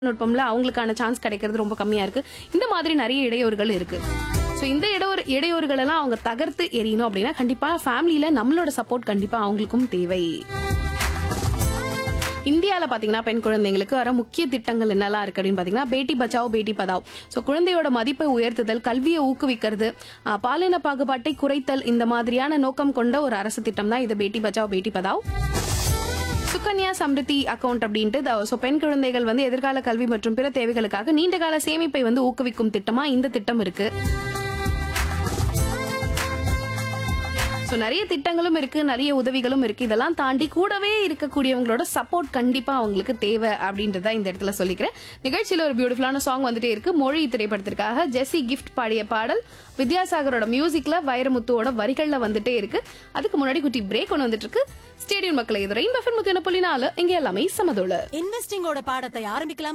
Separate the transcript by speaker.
Speaker 1: நுட்பம்ல அவங்களுக்கான சான்ஸ் கிடைக்கிறது ரொம்ப கம்மியா இருக்கு இந்த மாதிரி நிறைய இடையூறுகள் இருக்கு ஸோ இந்த இடையூறு இடையூறுகள் எல்லாம் அவங்க தகர்த்து எறியணும் அப்படின்னா கண்டிப்பா ஃபேமிலியில நம்மளோட சப்போர்ட் கண்டிப்பா அவங்களுக்கும் தேவை இந்தியாவில் பார்த்தீங்கன்னா பெண் குழந்தைங்களுக்கு வர முக்கிய திட்டங்கள் என்னெல்லாம் இருக்கு அப்படின்னு பார்த்தீங்கன்னா பேட்டி பச்சாவ் பேட்டி பதாவ் ஸோ குழந்தையோட மதிப்பை உயர்த்துதல் கல்வியை ஊக்குவிக்கிறது ஆஹ், பாலின பாகுபாட்டை குறைத்தல் இந்த மாதிரியான நோக்கம் கொண்ட ஒரு அரசு திட்டம் தான் இது பேட்டி பச்சாவ் பேட்டி பதாவ் சுகன்யா சம்ருதி அக்கவுண்ட் அப்படின்ட்டு ஸோ பெண் குழந்தைகள் வந்து எதிர்கால கல்வி மற்றும் பிற தேவைகளுக்காக நீண்டகால சேமிப்பை வந்து ஊக்குவிக்கும் திட்டமா இந்த திட்டம் இருக்கு ஸோ நிறைய திட்டங்களும் இருக்கு நிறைய உதவிகளும் இருக்கு இதெல்லாம் தாண்டி கூடவே இருக்கக்கூடியவங்களோட சப்போர்ட் கண்டிப்பா அவங்களுக்கு தேவை அப்படின்றத இந்த இடத்துல சொல்லிக்கிறேன் நிகழ்ச்சியில ஒரு பியூட்டிஃபுல்லான சாங் வந்துட்டே இருக்கு மொழி திரைப்படத்திற்காக ஜெஸி கிஃப்ட் பாடிய பாடல் வித்யாசாகரோட மியூசிக்ல வைரமுத்துவோட வரிகள்ல வந்துட்டே இருக்கு அதுக்கு முன்னாடி குட்டி பிரேக் ஒன்று வந்துட்டு இருக்கு ஸ்டேடியம் மக்களை இது ரெயின் பஃபன் முத்தின புள்ளி நாலு இங்க எல்லாமே சமதோல
Speaker 2: இன்வெஸ்டிங்கோட பாடத்தை ஆரம்பிக்கலாம்